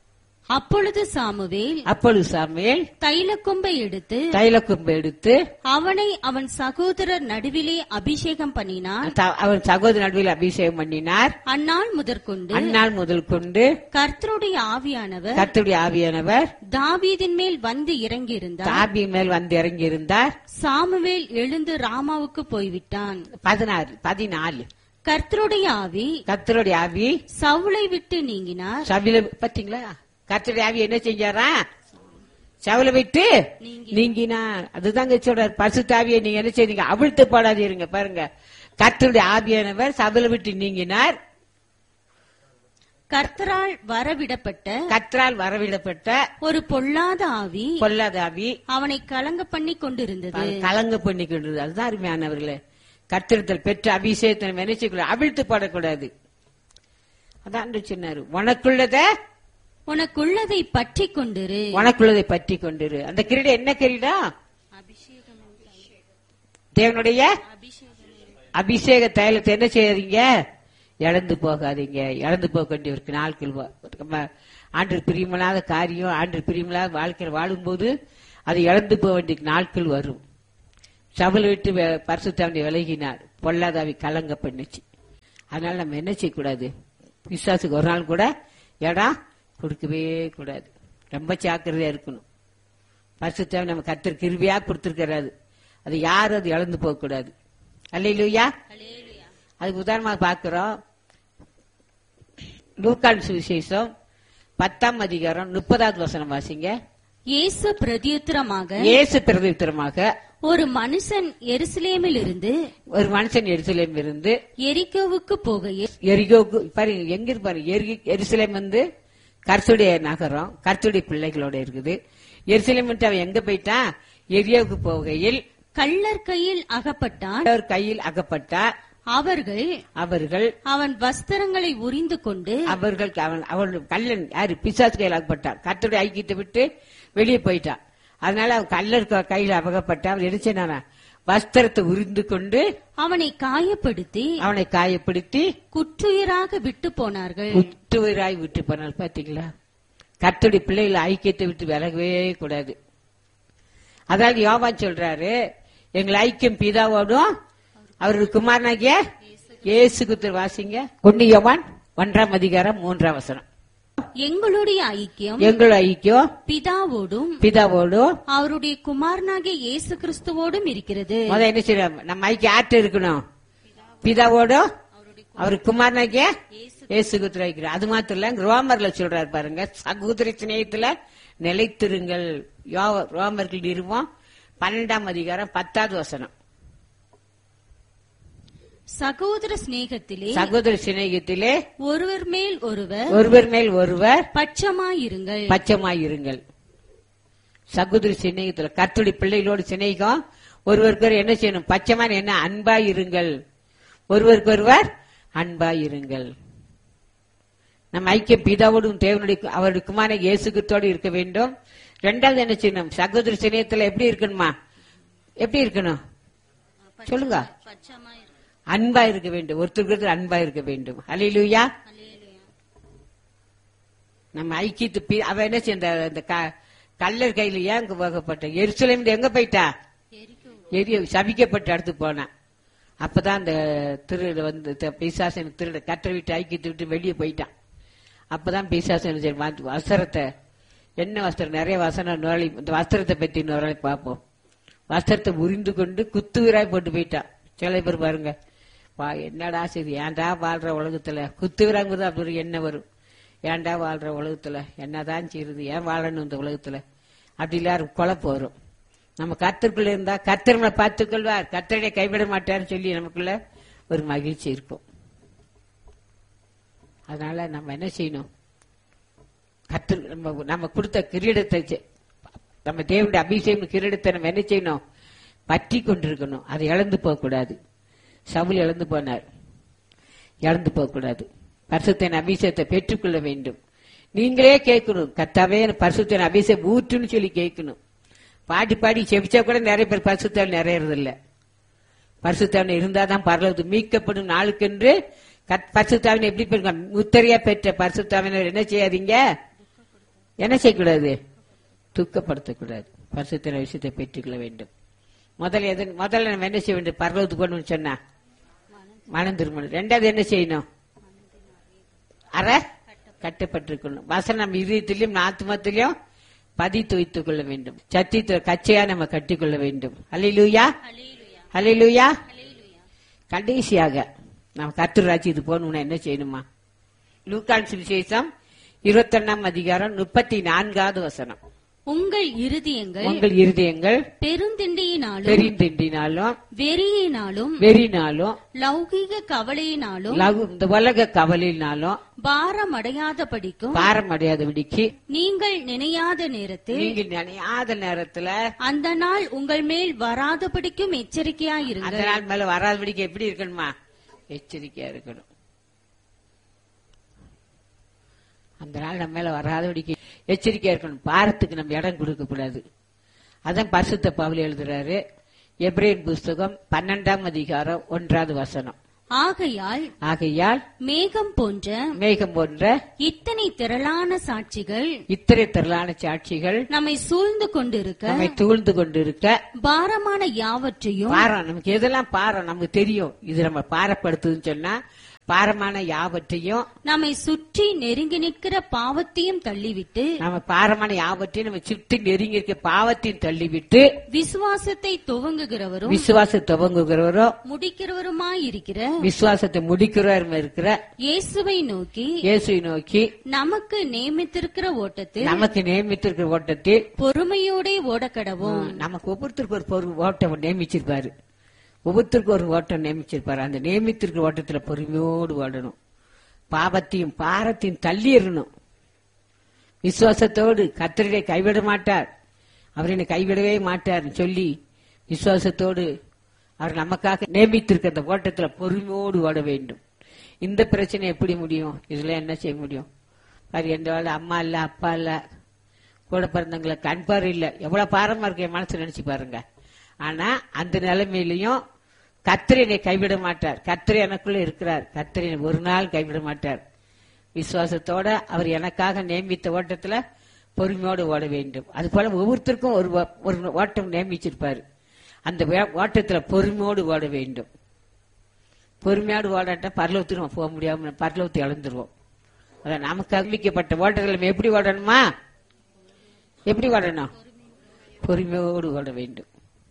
அப்பொழுது சாமுவேல் அப்பொழுது சாமுவேல் தைலக்கொம்பை எடுத்து தைலக்கும்பு எடுத்து அவனை அவன் சகோதரர் நடுவிலே அபிஷேகம் பண்ணினான் த- அவன் சகோதர நடுவில் அபிஷேகம் பண்ணினார் அந்நாள் முதற்கொண்டு அந்நாள் முதல் கொண்டு கர்த்தருடைய ஆவியானவர் கர்த்தருடைய ஆவியானவர் தாவீதின் மேல் வந்து இறங்கியிருந்தார் தாபி மேல் வந்து இறங்கி இருந்தார் சாமுவேல் எழுந்து ராமாவுக்கு போய்விட்டான் பதினாறு பதினாலு கர்த்தருடைய ஆவி கர்த்தருடைய ஆவி சவுளை விட்டு நீங்கினார் சவில பாத்தீங்களா கர்த்தருடைய ஆவி என்ன செஞ்சாரா சவுல விட்டு நீங்கினார் அதுதாங்க சொல்றாரு பசு தாவியை நீங்க என்ன செய்றீங்க அவிழ்த்து போடாதீருங்க பாருங்க கர்த்தருடைய ஆவியானவர் சபல விட்டு நீங்கினார் கர்த்தரால் வரவிடப்பட்ட கர்த்தரால் வரவிடப்பட்ட ஒரு பொல்லாத ஆவி பொல்லாத ஆவி அவனை கலங்க பண்ணி கொண்டிருந்தது கலங்க பண்ணிக்கின்றது அதுதான் அருமையானவர்களே கர்த்தரத்தில் பெற்ற அபிஷேகத்தை நம்ம என்ன செய்யக்கூடாது அவிழ்த்து போடக்கூடாது அதான் சொன்னாரு உனக்குள்ளத உனக்குள்ளதை பற்றி கொண்டிரு உனக்குள்ளதை பற்றி கொண்டிரு அந்த கிரீடம் என்ன கிரீடம் தேவனுடைய அபிஷேக தைலத்தை என்ன செய்யாதீங்க இழந்து போகாதீங்க இழந்து போக வேண்டிய நாட்கள் வ- நம்ம ஆண்டு பிரியமில்லாத காரியம் ஆண்டு பிரியமில்லாத வாழ்க்கையில் வாழும்போது அது இழந்து போக வேண்டிய நாட்கள் வரும் சபல் விட்டு பரிசுத்தாண்டி விலகினார் பொல்லாதாவி கலங்க பண்ணுச்சு அதனால நம்ம என்ன செய்யக்கூடாது விசுவாசுக்கு ஒரு நாள் கூட இடம் கொடுக்கவே கூடாது ரொம்ப ஜாக்கிரதையா இருக்கணும் பரிசுத்தாவி நம்ம கத்தர் கிருபியா கொடுத்திருக்கிறாரு அது யாரும் அது இழந்து போக கூடாது அல்லையா அதுக்கு உதாரணமா பாக்குறோம் லூக்கான் சுவிசேஷம் பத்தாம் அதிகாரம் முப்பதாவது வசனம் வாசிங்க இயேசு பிரதியுத்தரமாக இயேசு பிரதித்திரமாக ஒரு மனுஷன் எருசலேமில் இருந்து ஒரு மனுஷன் எருசலேம் இருந்து எரிக்கோவுக்கு போகையில் எரிகோக்கு பாருங்க எங்க இருப்பாரு எரி- எருசலேம் வந்து கர்த்துடைய நகரம் கர்த்துடைய பிள்ளைகளோட இருக்குது எருசலேம் விட்டு அவன் எங்க போயிட்டான் எரியோவுக்கு போகையில் கள்ளர் கையில் அகப்பட்டான் அவர் கையில் அகப்பட்டார் அவர்கள் அவர்கள் அவன் வஸ்திரங்களை உரிந்து கொண்டு அவர்கள் அவன் அவள் கல்லன் யாரு பிசாசு கையில் அகப்பட்டான் கர்த்தருடைய ஐக்கியத்தை விட்டு வெளியே போயிட்டான் அதனால அவன் கல்லர் க- கையில் அகப்பட்டான் அவன் எடுச்சானா வஸ்திரத்தை உரிந்து கொண்டு அவனை காயப்படுத்தி அவனை காயப்படுத்தி குற்றுயிராக விட்டு போனார்கள் குற்றுயிராய் விட்டு போனால் பாத்தீங்களா கர்த்தருடைய பிள்ளைகளை ஐக்கியத்தை விட்டு விலகவே கூடாது அதாவது யோவான் சொல்றாரு எங்களை ஐக்கியம் பிதாவோடும் அவருடைய குமாரனாகிய இயேசு குத்தர் வாசிங்க ஒன்னு யோவான் ஒன்றாம் அதிகாரம் மூன்றாம் வசனம் எங்களுடைய ஐக்கியம் எங்களோட ஐக்கியம் பிதாவோடும் பிதாவோடும் அவருடைய குமாரனாகிய இயேசு கிறிஸ்துவோடும் இருக்கிறது முத என்ன செய்யறோம் நம்ம ஐக்கியம் ஆற்று இருக்கணும் பிதாவோடும் அவர் குமாரனாகிய இயேசு குத்திர வைக்கிறார் அது மாத்திரம் இல்ல ரோமர்ல சொல்றாரு பாருங்க சகோதர சிநேகத்துல நிலைத்திருங்கள் யோ- ரோமர்கள் நிறுவம் பன்னெண்டாம் அதிகாரம் பத்தாவது வசனம் சகோதர சிநேகத்திலே சகோதர சிநேகத்திலே ஒருவர் மேல் ஒருவர் ஒருவர் மேல் ஒருவர் பட்சமாயிருங்கள் பச்சமாயிருங்கள் சகோதரி சிநேகத்துல கத்துடி பிள்ளைகளோடு சிநேகம் ஒருவருக்கு ஒருவர் என்ன செய்யணும் பச்சைமான என்ன அன்பாய் இருங்கள் ஒருவருக்கு ஒருவர் அன்பாய் இருங்கள் நம்ம ஐக்கிய பிதாவோடும் தேவனுடைய அவருடைய குமார இயேசுக்கத்தோடு இருக்க வேண்டும் ரெண்டாவது என்ன செய்யணும் சகோதரி சிநேகத்துல எப்படி இருக்கணுமா எப்படி இருக்கணும் சொல்லுங்க அன்பா இருக்க வேண்டும் ஒருத்தருக்கு ஒருத்தர் அன்பா இருக்க வேண்டும் அலையிலுயா நம்ம ஐக்கியத்து பி- அவ என்ன செய்ய இந்த- இந்த க- கல்லர் கையில ஏன் அங்க போகப்பட்ட எருசலேம் எங்க போயிட்டா எரிய சபிக்கப்பட்ட இடத்து போனா அப்பதான் அந்த திருட வந்து த- பிசாசன் திருட கட்டை விட்டு ஐக்கியத்தை விட்டு வெளியே போயிட்டான் அப்பதான் பிசாசன் என்ன செய்ய- வ- வஸ்திரத்தை என்ன வஸ்திரம் நிறைய வசனம் நுழை இந்த வஸ்திரத்தை பத்தி நுழை பார்ப்போம் வஸ்திரத்தை உரிந்து கொண்டு குத்துவிராய் போட்டு போயிட்டான் சில பேர் பாருங்க வா என்னடா சரி ஏன்டா வாழ்ற உலகத்துல குத்துவிராங்கிறது அப்படி ஒரு எண்ணம் வரும் ஏன்டா வாழ்ற உலகத்துல என்னதான் செய்யுது ஏன் வாழணும் இந்த உலகத்துல அப்படி எல்லாரும் குழப்பம் வரும் நம்ம கத்திற்குள்ள இருந்தா கத்திரங்களை பார்த்துக் கொள்வார் கத்தரை கைவிட மாட்டார்னு சொல்லி நமக்குள்ள ஒரு மகிழ்ச்சி இருக்கும் அதனால நம்ம என்ன செய்யணும் கத்து நம்ம நம்ம கொடுத்த கிரீடத்தை செ- நம்ம தேவனுடைய அபிஷேகம் கிரீடத்தை நம்ம என்ன செய்யணும் பற்றி கொண்டிருக்கணும் அதை இழந்து போகக்கூடாது சவுல் இழந்து போனார் இழந்து போகக்கூடாது பரிசுத்தின் அபிஷேகத்தை பெற்றுக்கொள்ள வேண்டும் நீங்களே கேட்கணும் கத்தாவே பரிசுத்தின் அபிஷேகம் ஊற்றுன்னு சொல்லி கேட்கணும் பாடி பாடி செபிச்சா கூட நிறைய பேர் பரிசுத்தாவில் நிறையறது இல்ல பரிசுத்தாவின் இருந்தாதான் பரலது மீட்கப்படும் நாளுக்கென்று கத்- பரிசுத்தாவின் எப்படி பெருங்க முத்தரையா பெற்ற பரிசுத்தாவினர் என்ன செய்யாதீங்க என்ன செய்யக்கூடாது துக்கப்படுத்தக்கூடாது பரிசுத்தின விஷயத்தை பெற்றுக்கொள்ள வேண்டும் முதல்ல எது முதல்ல நம்ம என்ன செய்ய வேண்டும் பரலோகத்துக்கு போகணும்னு சொன்னா மனம் திரும்பணும் ரெண்டாவது என்ன செய்யணும் அற கட்டப்பட்டிருக்கணும் வசனம் நம்ம இதயத்திலையும் ஆத்மத்திலையும் பதித்து வைத்துக் கொள்ள வேண்டும் சத்தியத்தை கச்சையா நம்ம கட்டிக்கொள்ள வேண்டும் அல்லையிலூயா அல்லையிலூயா கடைசியாக நம்ம கர்த்தர் ராஜ்யத்துக்கு போகணும்னா என்ன செய்யணுமா லூக்கான் சுவிசேஷம் இருபத்தொன்னாம் அதிகாரம் முப்பத்தி நான்காவது வசனம் உங்கள் இருதயங்கள் உங்கள் இருதயங்கள் பெருந்திண்டியினாலும் பெரிந்திண்டினாலும் வெறியினாலும் வெறினாலும் லௌகீக கவலையினாலும் லகு- இந்த உலக கவலையினாலும் பாரம் அடையாதபடிக்கும் பாரம் அடையாதபடிக்கு நீங்கள் நினையாத நேரத்தில் நீங்கள் நினையாத நேரத்துல அந்த நாள் உங்கள் மேல் வராதபடிக்கும் அந்த எச்சரிக்கையாயிருங்கள் நாள் மேல வராதபடிக்கு எப்படி இருக்கணுமா எச்சரிக்கையா இருக்கணும் அந்த நாள் நம்ம மேல வராதபடிக்கு எச்சரிக்கையா இருக்கணும் பாரத்துக்கு நம்ம இடம் கொடுக்க கூடாது அதான் பரிசுத்த பவுல் எழுதுறாரு எப்ரேன் புஸ்தகம் பன்னெண்டாம் அதிகாரம் ஒன்றாவது வசனம் ஆகையால் ஆகையால் மேகம் போன்ற மேகம் போன்ற இத்தனை திரளான சாட்சிகள் இத்தனை திரளான சாட்சிகள் நம்மை சூழ்ந்து கொண்டிருக்க நம்மை தூழ்ந்து கொண்டிருக்க பாரமான யாவற்றையும் பாரம் நமக்கு எதெல்லாம் பாரம் நமக்கு தெரியும் இது நம்ம பாரப்படுத்துதுன்னு சொன்னா பாரமான யாவற்றையும் நம்மை சுற்றி நெருங்கி நிற்கிற பாவத்தையும் தள்ளிவிட்டு நம்ம பாரமான யாவற்றையும் நம்ம சுற்றி நெருங்கி இருக்க பாவத்தையும் தள்ளிவிட்டு விசுவாசத்தை துவங்குகிறவரும் விசுவாச துவங்குகிறவரோ முடிக்கிறவருமாயிருக்கிற விசுவாசத்தை முடிக்கிறவரும் இருக்கிற இயேசுவை நோக்கி இயேசுவை நோக்கி நமக்கு நியமித்திருக்கிற ஓட்டத்தில் நமக்கு நியமித்திருக்கிற ஓட்டத்தில் பொறுமையோடே ஓடக்கடவும் நமக்கு ஒவ்வொருத்தருக்கு ஒரு பொருள் ஓட்டம் நியமிச்சிருப்பாரு ஒவ்வொருத்தருக்கும் ஒரு ஓட்டம் நியமிச்சிருப்பாரு அந்த நியமித்திருக்கிற ஓட்டத்துல பொறுமையோடு ஓடணும் பாவத்தையும் பாரத்தையும் தள்ளிடணும் விசுவாசத்தோடு கத்தரிடை கைவிட மாட்டார் அவர் என்னை கைவிடவே மாட்டார்னு சொல்லி விசுவாசத்தோடு அவர் நமக்காக நியமித்திருக்க அந்த ஓட்டத்துல பொறுமையோடு ஓட வேண்டும் இந்த பிரச்சனை எப்படி முடியும் இதுல என்ன செய்ய முடியும் அது எந்த வேலை அம்மா இல்ல அப்பா இல்ல கூட பிறந்தவங்கள கண் பார்வை இல்ல எவ்வளவு பாரமா இருக்கு என் மனசு நினைச்சு பாருங்க ஆனா அந்த நிலைமையிலையும் கத்திரி என்னை கைவிட மாட்டார் கத்திரி எனக்குள்ள இருக்கிறார் கத்திரி என்னை ஒரு நாள் கைவிட மாட்டார் விசுவாசத்தோட அவர் எனக்காக நியமித்த ஓட்டத்துல பொறுமையோடு ஓட வேண்டும் அது போல ஒவ்வொருத்தருக்கும் ஒரு ஓ- ஒரு ஓட்டம் நியமிச்சிருப்பாரு அந்த வே- ஓட்டத்துல பொறுமையோடு ஓட வேண்டும் பொறுமையோடு ஓடாட்டா பரலவத்துக்கு நம்ம போக முடியாம பரலவத்தை இழந்துருவோம் அதான் நமக்கு அறிவிக்கப்பட்ட ஓட்டத்தில் நம்ம எப்படி ஓடணுமா எப்படி ஓடணும் பொறுமையோடு ஓட வேண்டும்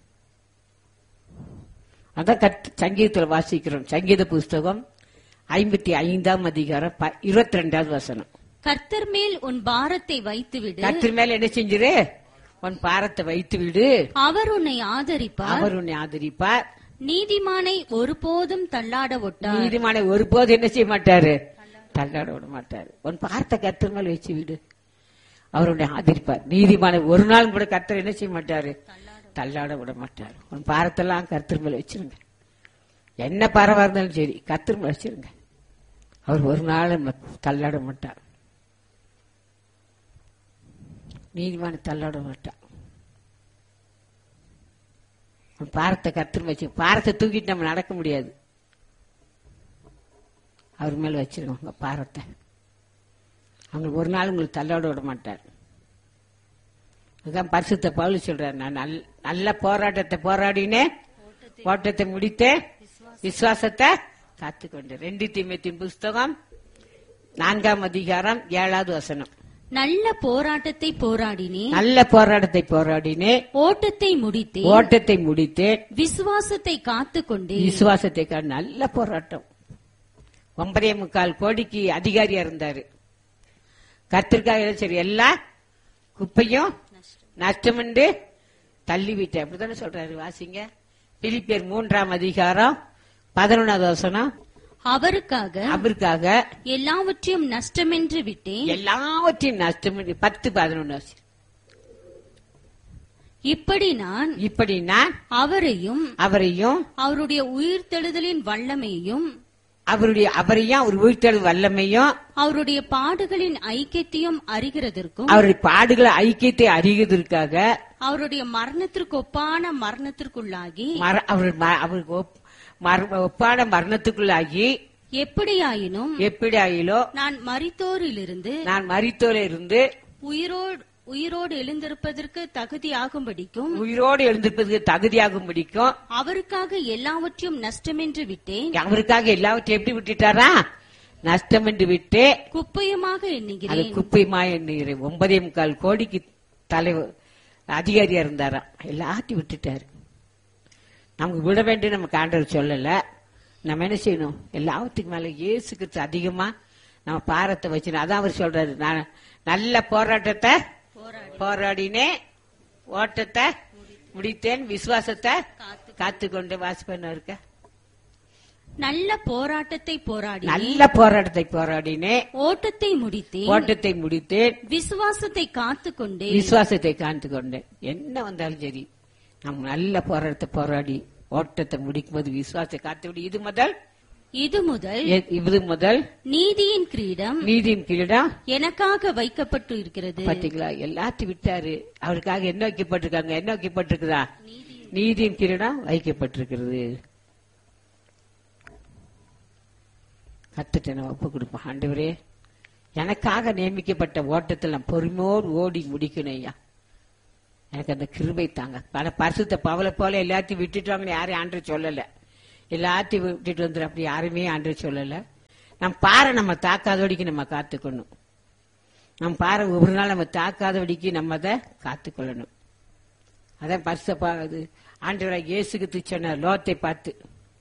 அதான் கத் சங்கீதத்தில் வாசிக்கிறோம் சங்கீத புஸ்தகம் ஐம்பத்தி ஐந்தாம் அதிகாரம் இருபத்தி ரெண்டாவது வசனம் கர்த்தர் மேல் உன் பாரத்தை வைத்துவிடு கத்திரி மேல என்ன செஞ்சிரு உன் பாரத்தை வைத்து விடு அவர் உன்னை ஆதரிப்பார் அவர் உன்னை ஆதரிப்பார் நீதிமானை ஒருபோதும் தள்ளாட ஒட்டார் நீதிமானை ஒருபோது என்ன செய்ய மாட்டாரு தள்ளாட விட மாட்டாரு உன் பார்த்த கத்திர மேல வச்சு விடு அவர் உன்னை ஆதரிப்பார் நீதிமானை ஒரு நாள் கூட கர்த்தர் என்ன செய்ய மாட்டாரு தள்ளாட விட மாட்டார் உன் பாரத்தெல்லாம் கர்த்தர் மேல வச்சிருங்க என்ன பாரவா இருந்தாலும் சரி கர்த்தர் மேல வச்சிருங்க அவர் ஒரு நாள் நம்ம தள்ளாட மாட்டார் நீதிமான தள்ளாட மாட்டார் உன் பாரத்தை கர்த்தர் மேல வச்சு பாரத்தை தூக்கிட்டு நம்ம நடக்க முடியாது அவர் மேல வச்சிருங்க உங்க பாரத்தை அவங்க ஒரு நாள் உங்களுக்கு தள்ளாட விட மாட்டார் அதுதான் பரிசுத்த பவுல் சொல்றாரு நான் நல்ல- நல்ல போராட்டத்தை போராடினேன் ஓட்டத்தை முடித்தேன் விசுவாசத்தை காத்துக்கொண்டேன் ரெண்டு தீமத்தின் புஸ்தகம் நான்காம் அதிகாரம் ஏழாவது வசனம் நல்ல போராட்டத்தை போராடினேன் நல்ல போராட்டத்தை போராடினேன் ஓட்டத்தை முடித்தேன் ஓட்டத்தை முடித்தேன் விசுவாசத்தை காத்துக்கொண்டேன் விசுவாசத்தை கா- நல்ல போராட்டம் ஒன்பதே முக்கால் கோடிக்கு அதிகாரியா இருந்தாரு கத்திற்காக சரி எல்லா குப்பையும் நஷ்டமின்றி தள்ளி விட்டேன் அப்படித்தானே சொல்றாரு வாசிங்க பிலிப்பியர் மூன்றாம் அதிகாரம் பதினொன்னாவது வசனம் அவருக்காக அவருக்காக எல்லாவற்றையும் நஷ்டமென்று விட்டேன் எல்லாவற்றையும் நஷ்டமின்றி பத்து பதினொன்னு வசனம். இப்படி நான் இப்படி நான் அவரையும் அவரையும் அவருடைய உயிர்த்தெழுதலின் வல்லமையையும் அவருடைய அவரையும் அவர் உயிர்த்தெழு வல்லமையும் அவருடைய பாடுகளின் ஐக்கியத்தையும் அறிகிறதற்கும் அவருடைய பாடுகளை ஐக்கியத்தை அறிவதற்காக அவருடைய மரணத்திற்கு ஒப்பான மரணத்திற்குள்ளாகி மர- அவர் ம- அவருக்கு ஒப்- மர- ஒப்பான மரணத்துக்குள்ளாகி எப்படியாயினும் எப்படி ஆயிலோ நான் மரித்தோரிலிருந்து நான் மரித்தோல இருந்து உயிரோடு உயிரோடு எழுந்திருப்பதற்கு தகுதியாகும்படிக்கும் உயிரோடு எழுந்திருப்பதற்கு தகுதியாகும் பிடிக்கும் அவருக்காக எல்லாவற்றையும் நஷ்டமென்று விட்டேன் அவருக்காக எல்லாவற்றையும் எப்படி விட்டுட்டாரா நஷ்டம் என்று விட்டு குப்பையுமாக அது எண்ணுகிறேன் குப்பைமா எண்ணுகிறேன் ஒன்பதே முக்கால் கோடிக்கு தலைவர் அதிகாரியா இருந்தாராம் எல்லாத்தையும் விட்டுட்டாரு நமக்கு விட வேண்டும் நமக்கு ஆண்டவர் சொல்லல நம்ம என்ன செய்யணும் எல்லாத்துக்கும் மேல இயேசு கிறிஸ்து அதிகமா நம்ம பாரத்தை வச்சு அதான் அவர் சொல்றாரு நான் நல்ல போராட்டத்தை போராடினேன் ஓட்டத்தை முடித்தேன் விசுவாசத்தை காத்துக்கொண்டு வாசிப்பேன் இருக்க நல்ல போராட்டத்தை போராடி நல்ல போராட்டத்தை போராடினேன் ஓட்டத்தை முடித்தேன் ஓட்டத்தை முடித்தேன் விசுவாசத்தை காத்துக்கொண்டேன் விசுவாசத்தை காத்து கொண்டேன் என்ன வந்தாலும் சரி நம்ம நல்ல போராட்டத்தை போராடி ஓட்டத்தை முடிக்கும் போது விசுவாசத்தை காத்து இது முதல் இது முதல் எ- இது முதல் நீதியின் கிரீடம் நீதியின் கீழம் எனக்காக வைக்கப்பட்டு இருக்கிறது பாத்தீங்களா எல்லாத்தையும் விட்டாரு அவருக்காக என்ன வைக்கப்பட்டிருக்காங்க என்ன வைக்கப்பட்டிருக்குதா நீதியின் கிரீடம் வைக்கப்பட்டிருக்கிறது கத்துட்டு நம்ம ஒப்பு கொடுப்போம் ஆண்டவரே எனக்காக நியமிக்கப்பட்ட ஓட்டத்தில் நான் பொறுமையோடு ஓடி முடிக்கணும் ஐயா எனக்கு அந்த கிருபை தாங்க பல பரிசுத்த பவலை போல எல்லாத்தையும் விட்டுட்டாங்கன்னு யாரையும் ஆண்டு சொல்லல எல்லாத்தையும் விட்டுட்டு வந்துடும் அப்படி யாருமே ஆண்டு சொல்லல நம்ம பாறை நம்ம தாக்காதபடிக்கு நம்ம காத்துக்கணும் நம்ம பாறை ஒரு நாள் நம்ம தாக்காதபடிக்கு நம்ம அதை காத்துக்கொள்ளணும் அதான் பரிச இது ஆண்டவராக இயேசுக்கு சொன்ன லோத்தை பார்த்து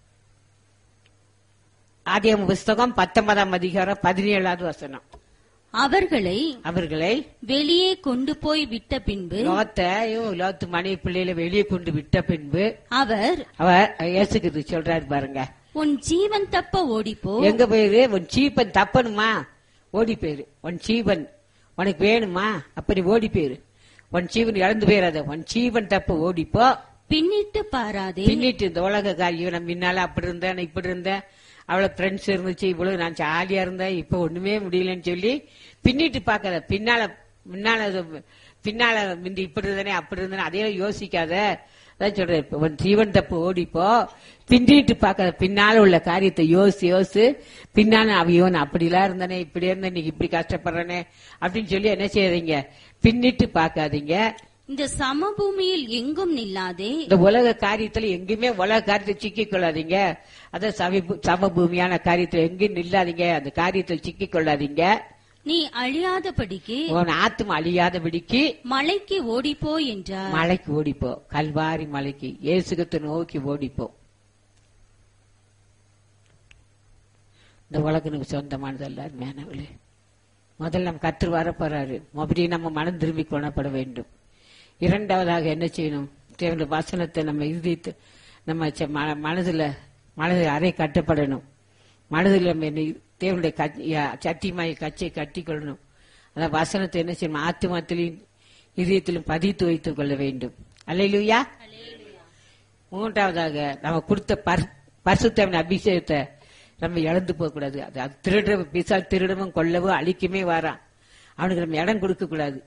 ஆதியம் புஸ்தகம் பத்தொன்பதாம் அதிகாரம் பதினேழாவது வசனம் அவர்களை அவர்களை வெளியே கொண்டு போய் விட்ட பின்பு லோத்தையோ லோத்து மனைவி பிள்ளையில வெளியே கொண்டு விட்ட பின்பு அவர் அவர் இயேசுக்கு சொல்றாரு பாருங்க உன் ஜீவன் தப்ப ஓடிப்போ எங்க போயிரு உன் சீப்பன் தப்பணுமா ஓடி போயிரு உன் சீவன் உனக்கு வேணுமா அப்ப நீ ஓடி போயிரு உன் சீவன் இழந்து போயிடாத உன் சீவன் தப்ப ஓடிப்போ பின்னிட்டு பாராதே பின்னிட்டு இந்த உலக காரியம் நான் முன்னால அப்படி இருந்தேன் நான் இப்படி இருந்தேன் அவ்வளவு ஃப்ரெண்ட்ஸ் இருந்துச்சு இவ்வளவு நான் ஜாலியா இருந்தேன் இப்ப ஒண்ணுமே முடியலன்னு சொல்லி பின்னிட்டு பார்க்காத பின்னால முன்னால அது- பின்னால முந்தி இப்படி இருந்தனே அப்படி இருந்தனே அதையும் யோசிக்காத அதான் சொல்றேன் இப்ப உன் ஜீவன் தப்பு ஓடிப்போ பின்னிட்டு பார்க்காத பின்னால உள்ள காரியத்தை யோசி யோசி பின்னால அவையோன் அப்படிலாம் இருந்தனே இப்படி இருந்தேன் இன்னைக்கு இப்படி கஷ்டப்படுறனே அப்படின்னு சொல்லி என்ன செய்யறீங்க பின்னிட்டு பார்க்காதீங்க இந்த சமபூமியில் எங்கும் நில்லாதே இந்த உலக காரியத்துல எங்கேயுமே உலக காரியத்தை சிக்கிக் கொள்ளாதீங்க அதான் சமீப- சமபூமியான காரியத்துல எங்கேயும் நில்லாதீங்க அந்த காரியத்தில் சிக்கிக் கொள்ளாதீங்க நீ அழியாதபடிக்கு உன் ஆத்தும் அழியாதபடிக்கு மலைக்கு ஓடிப்போ என்றார் மலைக்கு ஓடிப்போ கல்வாரி மலைக்கு இயேசுகத்தை நோக்கி ஓடிப்போ இந்த உலகனுக்கு சொந்தமானதல்ல மேனவளே முதல்ல நம்ம கற்று வர போறாரு மறுபடியும் நம்ம மனம் திரும்பி கொணப்பட வேண்டும் இரண்டாவதாக என்ன செய்யணும் தேவனுடைய வசனத்தை நம்ம இறுதித்து நம்ம செ- ம- மனதுல மனது அறை கட்டப்படணும் மனதில் நம்ம என்ன தேவனுடைய கச்- ய- சத்தியமாய் கச்சை கட்டி கொள்ளணும் அதான் வசனத்தை என்ன செய்யணும் ஆத்துமத்திலையும் இதயத்திலும் பதித்து வைத்துக் கொள்ள வேண்டும் அல்லையிலுயா மூன்றாவதாக நம்ம கொடுத்த பர்- பரிசுத்தவன் அபிஷேகத்தை நம்ம இழந்து போக கூடாது அது அது திருட பிசால் திருடவும் கொல்லவும் அழிக்குமே வாரான் அவனுக்கு நம்ம இடம் கொடுக்க கூடாது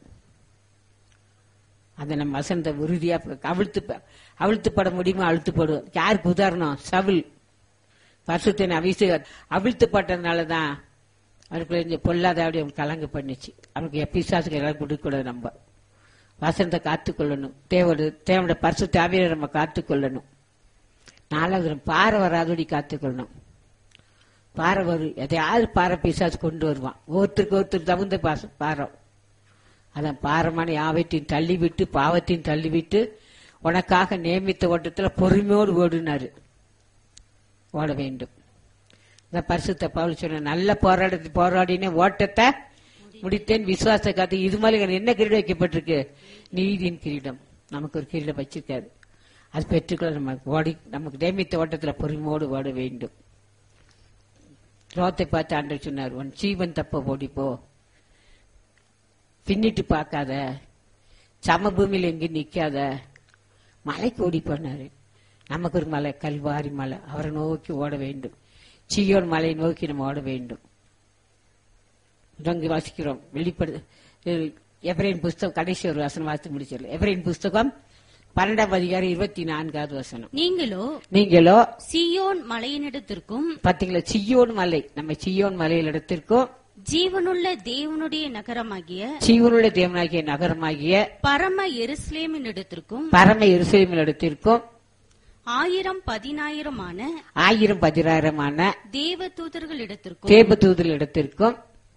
அந்த நம்ம வசனத்தை உறுதியா ப- அவிழ்த்து ப- அவிழ்த்து பட முடியுமோ அழுத்து போடுவோம் யாருக்கு உதாரணம் சவுல் பரிசுத்தன் அபிஷேகம் அவிழ்த்து பட்டதுனாலதான் அவனுக்குள்ள இந்த பொல்லாத அப்படி அவன் கலங்க பண்ணிச்சு அவனுக்கு பிசாசுக்கு இடம் கொடுக்க கூடாது நம்ம வசனத்தை காத்துக்கொள்ளணும் தேவோட தேவனோட பரிசு தேவையை நம்ம காத்துக்கொள்ளணும் நாலாவது நம்ம பாறை வராதபடி காத்துக்கொள்ளணும் பாறை வரும் எதையாவது பாறை பிசாசு கொண்டு வருவான் ஒருத்தருக்கு ஒருத்தர் தகுந்த பாச- பாறை அதான் பாரமான யாவற்றையும் தள்ளிவிட்டு பாவத்தையும் தள்ளிவிட்டு உனக்காக நியமித்த ஓட்டத்துல பொறுமையோடு ஓடினாரு ஓட வேண்டும் இந்த பரிசுத்த பவுல் சொன்ன நல்ல போராட்டத்தை போராடினே ஓட்டத்தை முடித்தேன் விசுவாச காத்து இது மாதிரி எனக்கு என்ன கிரீடம் வைக்கப்பட்டிருக்கு நீதியின் கிரீடம் நமக்கு ஒரு கிரீடம் வச்சிருக்காரு அது பெற்றுக்கொள்ள நம்ம ஓடி நமக்கு நியமித்த ஓட்டத்துல பொறுமையோடு ஓட வேண்டும் ரோத்தை பார்த்து ஆண்டவர் சொன்னார் உன் ஜீவன் தப்ப ஓடிப்போ பின்னிட்டு பார்க்காத சமபூமியில் எங்கேயும் நிக்காத மலைக்கு ஓடி போனாரு நமக்கு ஒரு மலை கல்வாரி மலை அவரை நோக்கி ஓட வேண்டும் சியோன் மலையை நோக்கி நம்ம ஓட வேண்டும் இங்க வாசிக்கிறோம் வெளிப்படு எப்ரைன் புஸ்தகம் கடைசி ஒரு வசனம் வாசித்து முடிச்சிடல எப்ரைன் புஸ்தகம் பன்னெண்டாம் அதிகாரம் இருபத்தி நான்காவது வசனம் நீங்களோ நீங்களோ சியோன் மலையினிடத்திற்கும் பாத்தீங்களா சியோன் மலை நம்ம சியோன் மலையில் இடத்திற்கும் ஜீவனுள்ள தேவனுடைய நகரமாகிய ஜீவனுடைய தேவனாகிய நகரமாகிய பரம எருசலேமின் இடத்திற்கும் பரம எருசலேமில் இடத்திற்கும் ஆயிரம் பதினாயிரமான ஆயிரம் பதினாயிரமான தேவ தூதர்களிடத்திற்கும் தேவதூதர் இடத்திற்கும்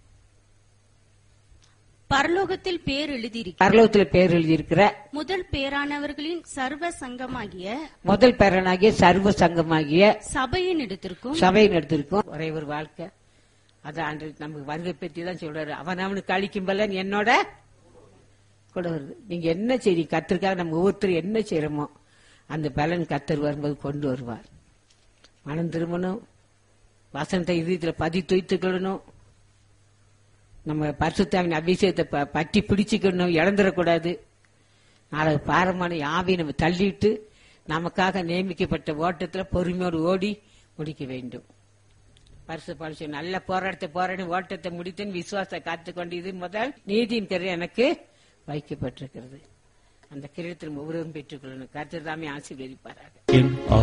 பரலோகத்தில் பேர் எழுதியிருக்க பரலோகத்தில் பேர் எழுதியிருக்கிற முதல் பேரானவர்களின் சர்வ சங்கமாகிய முதல் பேரனாகிய சர்வ சங்கமாகிய சபையின் இடத்திற்கும் சபையின் இடத்திற்கும் ஒரே ஒரு வாழ்க்கை அது ஆண்டு நமக்கு வருகை பற்றி தான் சொல்றாரு அவன் அவனுக்கு அளிக்கும் பலன் என்னோட கூட வருது நீங்க என்ன செய்றீங்க கத்திற்காக நம்ம ஒவ்வொருத்தரும் என்ன செய்யறோமோ அந்த பலன் கத்தர் வரும்போது கொண்டு வருவார் மனம் திரும்பணும் வசனத்தை இதயத்தில் பதி துய்த்துக்கொள்ளணும் நம்ம பரிசுத்தாவின் அபிஷேகத்தை ப- பற்றி பிடிச்சுக்கணும் இழந்துடக்கூடாது நாளை பாரமான யாவை நம்ம தள்ளிட்டு நமக்காக நியமிக்கப்பட்ட ஓட்டத்தில் பொறுமையோடு ஓடி முடிக்க வேண்டும் பரிசு பரிசு நல்ல போராட்டத்தை போராடி ஓட்டத்தை முடித்தேன் விசுவாசத்தை காத்துக்கொண்டு இது முதல் நீதியின் கரு எனக்கு வைக்கப்பட்டிருக்கிறது அந்த கிரீடத்தில் ஒவ்வொருவரும் பெற்றுக்கொள்ளணும் கர்த்தர் தாமே ஆசீர்வதிப்பாராக என்